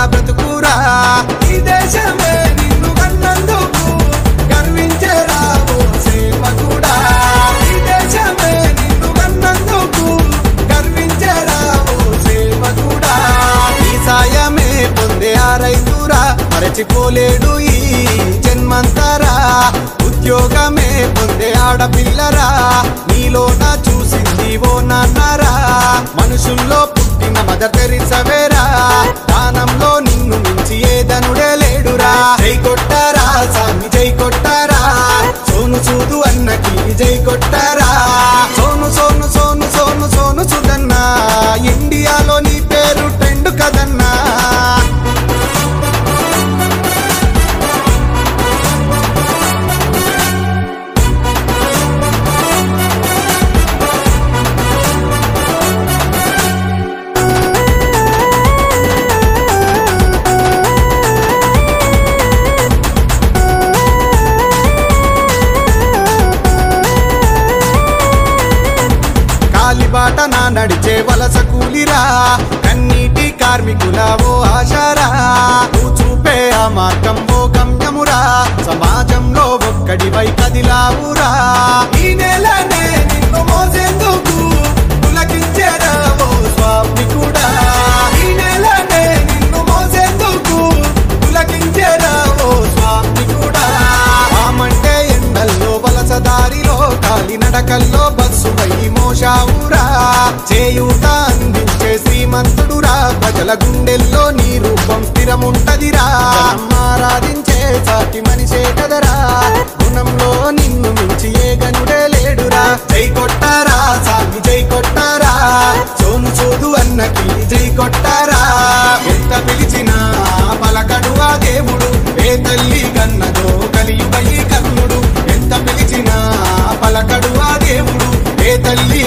బ్రతుకురా ఈ దేశమే నిన్ను కన్నందుకు గర్వించేరా ఓ సేవకుడా ఈ దేశమే నిన్ను కన్నందుకు గర్వించేరా ఓ సేవకుడా ఈ సాయమే పొందే ఆ రైతురా మరచిపోలేడు ఈ జన్మంతరా ఉద్యోగమే పొందే ఆడపిల్లరా నీలోన చూసింది ఓ నాన్నరా మనుషుల్లో పుట్టిన మదర్ తెరిసవేరా దానంలో నిన్ను మించి ఏదనుడే లేడురా జై కొట్టారా సామి జై కొట్టారా సోను చూదు అన్నకి జై కొట్టారా సోను సోను సోను సోను సోను సుదన్నా ఇండియాలో నీ పేరు ట్రెండ్ కదన్నా కాలిబాట నా నడిచే వలస కూలిరా కన్నీటి కార్మికుల ఓ ఆశారా నువ్వు చూపే ఆ మార్గం ఓ గమ్యమురా సమాజంలో ఒక్కడివై కదిలావురా ఈ నెలనే నిన్ను మోసేందుకు పులకించేరా ఓ స్వామికుడా ఈ నెలనే నిన్ను మోసేందుకు పులకించేరా ఓ స్వామికుడా ఆమంటే ఎండల్లో వలస దారిలో కాలి నడకల్లో బస్సు పై మోషావురా చేయూత అందించే శ్రీమంతుడురా ప్రజల గుండెల్లో నీ రూపం స్థిరముంటదిరా ఆరాధించే సాటి మనిషే కదరా గుణంలో నిన్ను మించి ఏ గనుడే లేడురా జై కొట్టారా సాగి జై కొట్టారా సోను చోదు అన్నకి జై కొట్టారా ఎంత పిలిచినా పలకడు ఆ దేవుడు ఏ తల్లి కన్నదో కలియుగ ఈ కన్నుడు ఎంత పిలిచినా పలకడు ఆ దేవుడు ఏ తల్లి